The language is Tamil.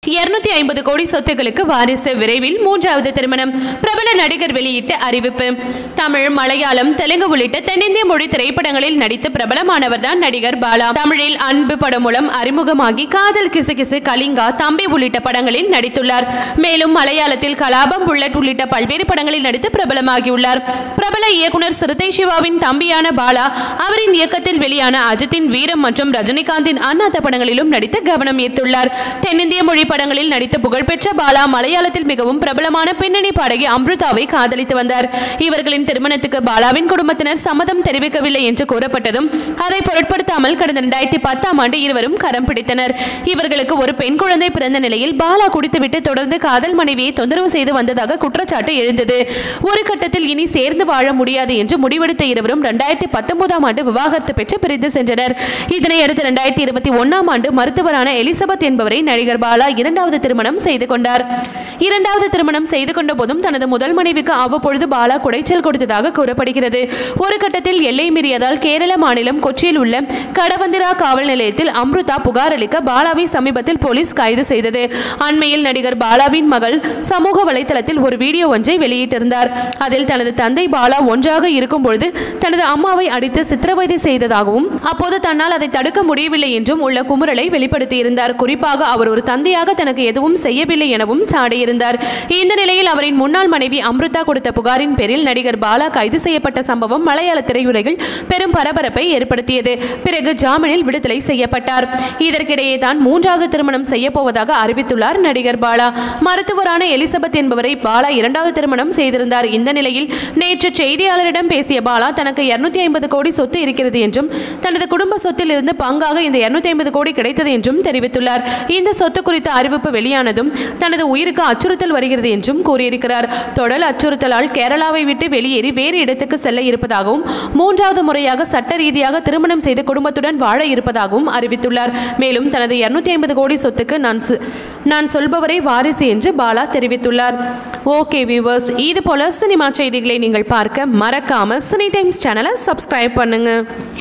இருநூத்தி ஐம்பது கோடி சொத்துகளுக்கு வாரிசு விரைவில் மூன்றாவது திருமணம் பிரபல நடிகர் வெளியிட்ட அறிவிப்பு தமிழ் மலையாளம் தெலுங்கு உள்ளிட்ட தென்னிந்திய மொழி திரைப்படங்களில் நடித்து பிரபலமானவர் தான் நடிகர் பாலா தமிழில் அன்பு படம் மூலம் அறிமுகமாகி காதல் கிசுகிசு கலிங்கா தம்பி உள்ளிட்ட படங்களில் நடித்துள்ளார் மேலும் மலையாளத்தில் கலாபம் புல்லட் உள்ளிட்ட பல்வேறு படங்களில் நடித்து பிரபலமாகியுள்ளார் பிரபல இயக்குனர் சிறுத்தை சிவாவின் தம்பியான பாலா அவரின் இயக்கத்தில் வெளியான அஜித்தின் வீரம் மற்றும் ரஜினிகாந்தின் அண்ணாத்த படங்களிலும் நடித்து கவனம் ஈர்த்துள்ளார் தென்னிந்திய மொழி படங்களில் நடித்த புகழ்பெற்ற பாலா மலையாளத்தில் மிகவும் பிரபலமான பின்னணி பாடகி அம்ருதாவை காதலித்து வந்தார் இவர்களின் திருமணத்துக்கு பாலாவின் குடும்பத்தினர் சம்மதம் தெரிவிக்கவில்லை என்று கூறப்பட்டதும் அதை பொருட்படுத்தாமல் கடந்த இரண்டாயிரத்தி பத்தாம் ஆண்டு இருவரும் கரம் பிடித்தனர் இவர்களுக்கு ஒரு பெண் குழந்தை பிறந்த நிலையில் பாலா குடித்துவிட்டு தொடர்ந்து காதல் மனைவியை தொந்தரவு செய்து வந்ததாக குற்றச்சாட்டு எழுந்தது ஒரு கட்டத்தில் இனி சேர்ந்து வாழ முடியாது என்று முடிவெடுத்த இருவரும் இரண்டாயிரத்தி பத்தொன்பதாம் ஆண்டு விவாகரத்து பெற்று பிரிந்து சென்றனர் இதனை அடுத்து இரண்டாயிரத்தி இருபத்தி ஒன்னாம் ஆண்டு மருத்துவரான எலிசபெத் என்பவரை நடிகர் பாலா இரண்டாவது திருமணம் செய்து கொண்டார் இரண்டாவது திருமணம் செய்து கொண்ட போதும் தனது முதல் மனைவிக்கு அவ்வப்பொழுது பாலா குடைச்சல் கொடுத்ததாக கூறப்படுகிறது ஒரு கட்டத்தில் எல்லை மீறியதால் கேரள மாநிலம் கொச்சியில் உள்ள கடவந்திரா காவல் நிலையத்தில் அம்ருதா புகார் அளிக்க பாலாவை சமீபத்தில் போலீஸ் கைது செய்தது அண்மையில் நடிகர் பாலாவின் மகள் சமூக வலைதளத்தில் ஒரு வீடியோ ஒன்றை வெளியிட்டிருந்தார் அதில் தனது தந்தை பாலா ஒன்றாக இருக்கும் பொழுது தனது அம்மாவை அடித்து சித்திரவதை செய்ததாகவும் அப்போது தன்னால் அதை தடுக்க முடியவில்லை என்றும் உள்ள குமுறலை வெளிப்படுத்தியிருந்தார் குறிப்பாக அவர் ஒரு தந்தையாக தனக்கு எதுவும் செய்யவில்லை எனவும் சாடியிருந்தார் இந்த நிலையில் அவரின் முன்னாள் மனைவி அம்ருதா கொடுத்த புகாரின் பேரில் நடிகர் பாலா கைது செய்யப்பட்ட சம்பவம் மலையாள திரையுலகில் பெரும் பரபரப்பை ஏற்படுத்தியது பிறகு ஜாமீனில் விடுதலை செய்யப்பட்டார் இதற்கிடையே தான் மூன்றாவது திருமணம் செய்ய போவதாக அறிவித்துள்ளார் நடிகர் பாலா மருத்துவரான எலிசபெத் என்பவரை பாலா இரண்டாவது திருமணம் செய்திருந்தார் இந்த நிலையில் நேற்று செய்தியாளரிடம் பேசிய பாலா தனக்கு இருநூத்தி ஐம்பது கோடி சொத்து இருக்கிறது என்றும் தனது குடும்ப சொத்தில் இருந்து பங்காக இந்த இருநூத்தி ஐம்பது கோடி கிடைத்தது என்றும் தெரிவித்துள்ளார் இந்த சொத்து குறித்த அறிவிப்பு வெளியானதும் தனது உயிருக்கு அச்சுறுத்தல் வருகிறது என்றும் கூறியிருக்கிறார் தொடர் அச்சுறுத்தலால் கேரளாவை விட்டு வெளியேறி வேறு இடத்துக்கு செல்ல இருப்பதாகவும் மூன்றாவது முறையாக சட்ட ரீதியாக திருமணம் செய்து குடும்பத்துடன் வாழ இருப்பதாகவும் அறிவித்துள்ளார் மேலும் தனது இருநூத்தி ஐம்பது கோடி சொத்துக்கு நான் சொ- நான் சொல்பவரை வாரிசு என்று பாலா தெரிவித்துள்ளார் ஓகே வியூவர்ஸ் இது போல சினிமா செய்திகளை நீங்கள் பார்க்க மறக்காம சினி டைம்ஸ் சேனலை சப்ஸ்கிரைப் பண்ணுங்க